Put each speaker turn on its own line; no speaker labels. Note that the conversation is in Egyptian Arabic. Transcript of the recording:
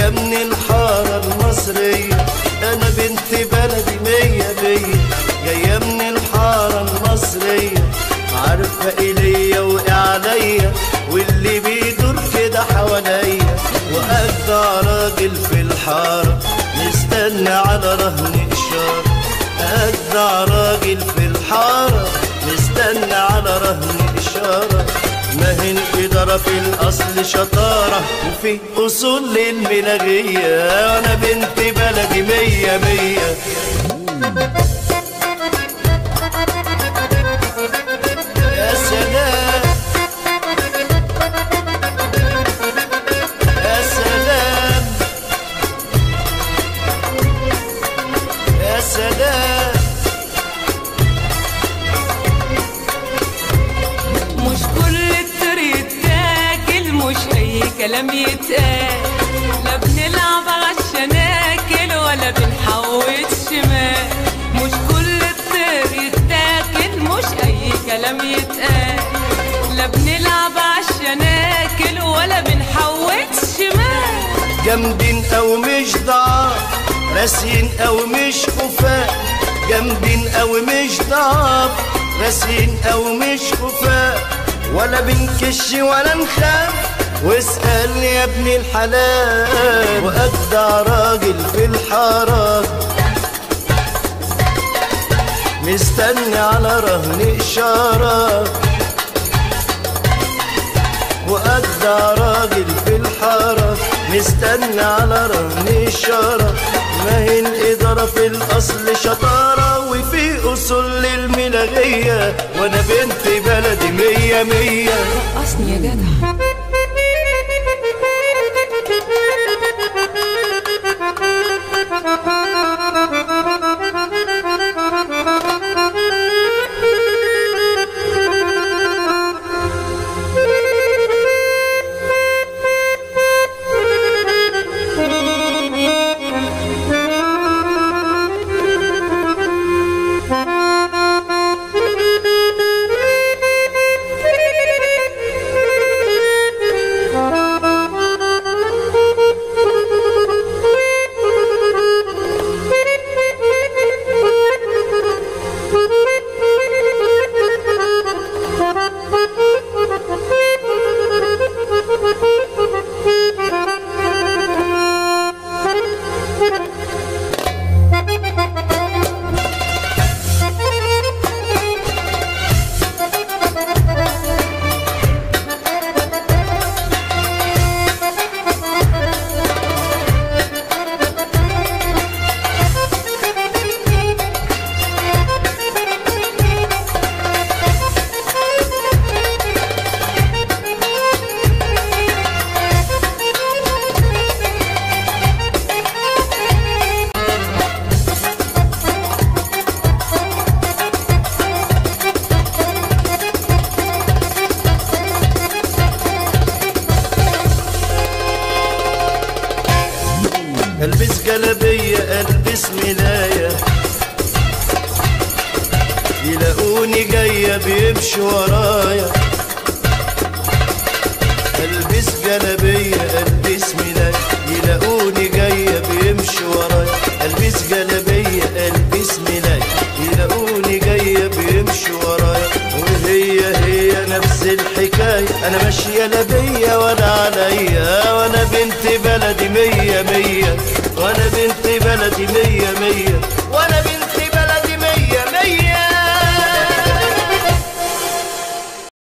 جاية من الحارة المصرية أنا بنت بلدي مية مية جاية من الحارة المصرية عارفة إيه ليا وإيه عليا واللي بيدور كده حواليا وأجدع راجل في الحارة مستني على رهن إشارة أجدع راجل في الحارة مستني على رهن إشارة ما هي الإدارة في الأصل شطارة وفي أصول للملاغية أنا بنت بلدي مية مية يا سلام يا سلام يا سلام
مش كل الطير يتاكل مش اي كلام يتقال لا بنلعب عشان ناكل ولا بنحوش شمال مش كل الطير يتاكل مش اي كلام يتقال لا بنلعب عشان ناكل ولا بنحوش شمال
جامدين او مش ضعاف راسين او مش خفاء جامدين او مش ضعاف راسين او مش خفاء ولا بنكش ولا نخاف واسألني يا ابن الحلال وأجدع راجل في الحارات مستني على رهن إشارة وأجدع راجل في الحارة مستني على رهن إشارة ما هي الإدارة في الأصل شطارة وفي أصول للملاغية وأنا بنت بلدي مية مية
رقصني يا جدع
البس جلبية البس ملاية يلاقوني جاية بيمشوا ورايا البس جلبية البس ملاية يلاقوني جاية بيمشوا ورايا البس جلبية البس ملاية يلاقوني جاية بيمشوا ورايا وهي هي نفس الحكاية أنا ماشية لا بيا ولا عليا وأنا بنت بلدي مية مية وأنا بنت بلدي مية مية وأنا بنت